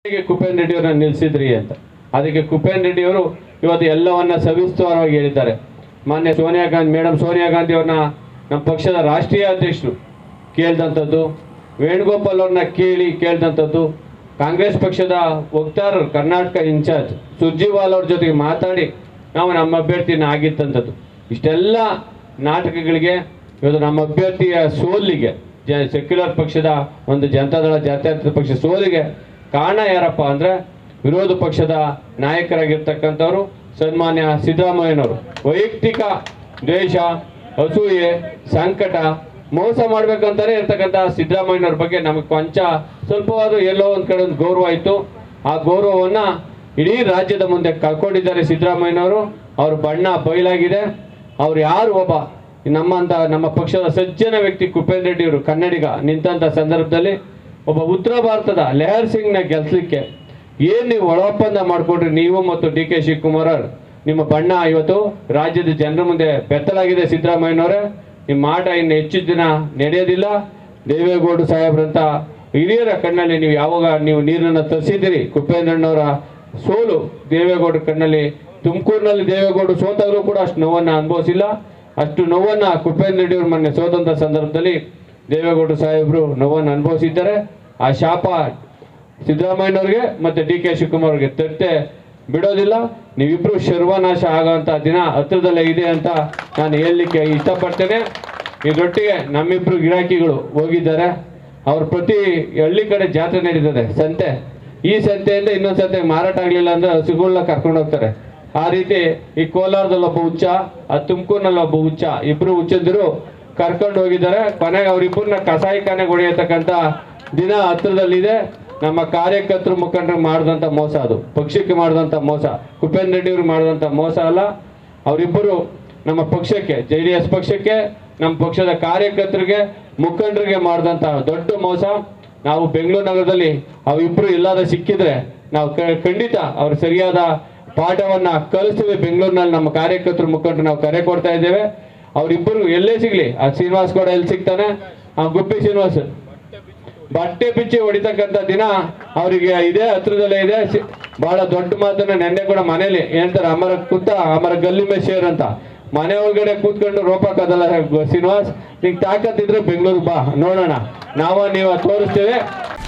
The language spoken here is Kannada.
ಹೇಗೆ ಕುಪೇಂದ್ರ ರೆಡ್ಡಿ ಅವ್ರನ್ನ ನಿಲ್ಲಿಸಿದ್ರಿ ಅಂತ ಅದಕ್ಕೆ ಕುಪೇಂದ್ರ ರೆಡ್ಡಿ ಅವರು ಇವತ್ತು ಎಲ್ಲವನ್ನ ಸವಿಸ್ತಾರವಾಗಿ ಹೇಳಿದ್ದಾರೆ ಮಾನ್ಯ ಸೋನಿಯಾ ಗಾಂಧಿ ಮೇಡಮ್ ಸೋನಿಯಾ ಗಾಂಧಿ ಅವ್ರನ್ನ ನಮ್ಮ ಪಕ್ಷದ ರಾಷ್ಟ್ರೀಯ ಅಧ್ಯಕ್ಷರು ಕೇಳ್ದಂಥದ್ದು ವೇಣುಗೋಪಾಲ್ ಅವ್ರನ್ನ ಕೇಳಿ ಕೇಳ್ದಂಥದ್ದು ಕಾಂಗ್ರೆಸ್ ಪಕ್ಷದ ವಕ್ತಾರರು ಕರ್ನಾಟಕ ಇನ್ಚಾರ್ಜ್ ಸುರ್ಜಿವಾಲ್ ಅವ್ರ ಜೊತೆಗೆ ಮಾತಾಡಿ ನಾವು ನಮ್ಮ ಅಭ್ಯರ್ಥಿನ ಆಗಿತ್ತಂಥದ್ದು ಇಷ್ಟೆಲ್ಲ ನಾಟಕಗಳಿಗೆ ಇವತ್ತು ನಮ್ಮ ಅಭ್ಯರ್ಥಿಯ ಸೋಲಿಗೆ ಜ ಸೆಕ್ಯುಲರ್ ಪಕ್ಷದ ಒಂದು ಜನತಾದಳ ಜಾತ್ಯತೀತ ಪಕ್ಷ ಸೋಲಿಗೆ ಕಾರಣ ಯಾರಪ್ಪ ಅಂದರೆ ವಿರೋಧ ಪಕ್ಷದ ನಾಯಕರಾಗಿರ್ತಕ್ಕಂಥವ್ರು ಸನ್ಮಾನ್ಯ ಸಿದ್ದರಾಮಯ್ಯನವರು ವೈಯಕ್ತಿಕ ದ್ವೇಷ ಅಸೂಯೆ ಸಂಕಟ ಮೋಸ ಮಾಡ್ಬೇಕಂತಾನೆ ಇರ್ತಕ್ಕಂಥ ಸಿದ್ದರಾಮಯ್ಯನವ್ರ ಬಗ್ಗೆ ನಮಗೆ ಕೊಂಚ ಸ್ವಲ್ಪವಾದ್ರೂ ಎಲ್ಲೋ ಒಂದು ಕಡೆ ಒಂದು ಗೌರವ ಇತ್ತು ಆ ಗೌರವವನ್ನ ಇಡೀ ರಾಜ್ಯದ ಮುಂದೆ ಕಳ್ಕೊಂಡಿದ್ದಾರೆ ಸಿದ್ದರಾಮಯ್ಯನವರು ಅವ್ರ ಬಣ್ಣ ಬಯಲಾಗಿದೆ ಅವ್ರು ಯಾರು ಒಬ್ಬ ನಮ್ಮಂತ ನಮ್ಮ ಪಕ್ಷದ ಸಜ್ಜನ ವ್ಯಕ್ತಿ ಕುಪೇಂದ್ರ ರೆಡ್ಡಿ ಅವರು ಕನ್ನಡಿಗ ನಿಂತಂತ ಸಂದರ್ಭದಲ್ಲಿ ಒಬ್ಬ ಉತ್ತರ ಭಾರತದ ಲೆಹರ್ ಸಿಂಗ್ನ ಗೆಲ್ಸಲಿಕ್ಕೆ ಏನ್ ನೀವು ಒಳ ಒಪ್ಪಂದ ಮಾಡ್ಕೊಟ್ರಿ ನೀವು ಮತ್ತು ಡಿ ಕೆ ಶಿವಕುಮಾರ್ ಅವ್ರು ನಿಮ್ಮ ಬಣ್ಣ ಇವತ್ತು ರಾಜ್ಯದ ಜನರ ಮುಂದೆ ಬೆತ್ತಲಾಗಿದೆ ಸಿದ್ದರಾಮಯ್ಯನವರೇ ನಿಮ್ಮ ಮಾಟ ಇನ್ನು ಹೆಚ್ಚು ದಿನ ನಡೆಯೋದಿಲ್ಲ ದೇವೇಗೌಡ ಸಾಹೇಬ್ರಂತ ಹಿರಿಯರ ಕಣ್ಣಲ್ಲಿ ನೀವು ಯಾವಾಗ ನೀವು ನೀರನ್ನು ತರಿಸಿದ್ದೀರಿ ಕುಪೇಂದ್ರಣ್ಣವರ ಸೋಲು ದೇವೇಗೌಡರ ಕಣ್ಣಲ್ಲಿ ತುಮಕೂರಿನಲ್ಲಿ ದೇವೇಗೌಡರು ಸೋತಾಗಲೂ ಕೂಡ ಅಷ್ಟು ನೋವನ್ನು ಅನುಭವಿಸಿಲ್ಲ ಅಷ್ಟು ನೋವನ್ನು ಕುಪೇಂದ್ರ ರೆಡ್ಡಿ ಅವರು ಮೊನ್ನೆ ಸೋತಂತ ಸಂದರ್ಭದಲ್ಲಿ ದೇವೇಗೌಡ ಸಾಹೇಬರು ನೋವನ್ನು ಅನುಭವಿಸಿದ್ದಾರೆ ಆ ಶಾಪ ಸಿದ್ದರಾಮಯ್ಯನವ್ರಿಗೆ ಮತ್ತೆ ಡಿ ಕೆ ಶಿವಕುಮಾರ್ ಅವ್ರಿಗೆ ತಟ್ಟೆ ಬಿಡೋದಿಲ್ಲ ನೀವಿಬ್ರು ಸರ್ವನಾಶ ಆಗೋಂಥ ದಿನ ಹತ್ರದಲ್ಲೇ ಇದೆ ಅಂತ ನಾನು ಹೇಳಲಿಕ್ಕೆ ಇಷ್ಟಪಡ್ತೇನೆ ಇದರೊಟ್ಟಿಗೆ ನಮ್ಮಿಬ್ರು ಗಿರಾಕಿಗಳು ಹೋಗಿದ್ದಾರೆ ಅವ್ರ ಪ್ರತಿ ಹಳ್ಳಿ ಕಡೆ ಜಾತ್ರೆ ನಡೀತದೆ ಸಂತೆ ಈ ಸಂತೆಯಿಂದ ಇನ್ನೊಂದು ಸಂತೆ ಮಾರಾಟ ಆಗಲಿಲ್ಲ ಅಂದ್ರೆ ಹಸುಗಳನ್ನ ಕರ್ಕೊಂಡು ಹೋಗ್ತಾರೆ ಆ ರೀತಿ ಈ ಕೋಲಾರದಲ್ಲಿ ಒಬ್ಬ ಹುಚ್ಚ ಆ ತುಮಕೂರಿನಲ್ಲಿ ಒಬ್ಬ ಹುಚ್ಚ ಇಬ್ರು ಹುಚ್ಚಂದಿರು ಕರ್ಕೊಂಡು ಹೋಗಿದ್ದಾರೆ ಕೊನೆಗೆ ಅವರಿಬ್ಬರನ್ನ ಕಸಾಯಿಖಾನೆಗೆ ಹೊಡೆಯತಕ್ಕಂಥ ದಿನ ಹತ್ರದಲ್ಲಿದೆ ನಮ್ಮ ಕಾರ್ಯಕರ್ತರು ಮುಖಂಡರು ಮಾಡಿದಂಥ ಮೋಸ ಅದು ಪಕ್ಷಕ್ಕೆ ಮಾಡಿದಂಥ ಮೋಸ ಕುಪೇಂದ್ರ ರೆಡ್ಡಿ ಅವರು ಮಾಡಿದಂಥ ಮೋಸ ಅಲ್ಲ ಅವರಿಬ್ಬರು ನಮ್ಮ ಪಕ್ಷಕ್ಕೆ ಜೆ ಡಿ ಎಸ್ ಪಕ್ಷಕ್ಕೆ ನಮ್ಮ ಪಕ್ಷದ ಕಾರ್ಯಕರ್ತರಿಗೆ ಮುಖಂಡರಿಗೆ ಮಾಡಿದಂಥ ದೊಡ್ಡ ಮೋಸ ನಾವು ಬೆಂಗಳೂರು ನಗರದಲ್ಲಿ ಅವಿಬ್ಬರು ಇಲ್ಲದ ಸಿಕ್ಕಿದ್ರೆ ನಾವು ಕ- ಖಂಡಿತ ಅವ್ರು ಸರಿಯಾದ ಪಾಠವನ್ನ ಕಲಿಸ್ತೀವಿ ಬೆಂಗಳೂರಿನಲ್ಲಿ ನಮ್ಮ ಕಾರ್ಯಕರ್ತರು ಮುಖಂಡರು ನಾವು ಕರೆ ಕೊಡ್ತಾ ಇದ್ದೇವೆ ಅವರಿಬ್ಬರು ಎಲ್ಲೇ ಸಿಗ್ಲಿ ಆ ಶ್ರೀನಿವಾಸ್ ಕೂಡ ಎಲ್ಲಿ ಸಿಗ್ತಾನೆ ಆ ಗುಬ್ಬಿ ಶ್ರೀನಿವಾಸ್ ಬಟ್ಟೆ ಬಿಚ್ಚಿ ಹೊಡಿತಕ್ಕಂಥ ದಿನ ಅವರಿಗೆ ಇದೆ ಹತ್ರದಲ್ಲೇ ಇದೆ ಸಿ- ಬಹಳ ದೊಡ್ಡ ಮಾತನ್ನ ನೆನ್ನೆ ಕೂಡ ಮನೇಲಿ ಹೇಳ್ತಾರೆ ಅಮರ ಕೂತ ಅಮರ ಗಲ್ಲಿ ಮೇ ಶೇರ್ ಅಂತ ಮನೆ ಒಳಗಡೆ ಕೂತ್ಕೊಂಡು ರೋಪಕ್ಕಾಗಲ್ಲ ಶ್ರೀನಿವಾಸ್ ನಿಂಗೆ ತಾಕತ್ತಿದ್ರೆ ಬೆಂಗಳೂರು ಬಾ ನೋಡೋಣ ನಾವ ನೀವ ತೋರಿಸ್ತೇವೆ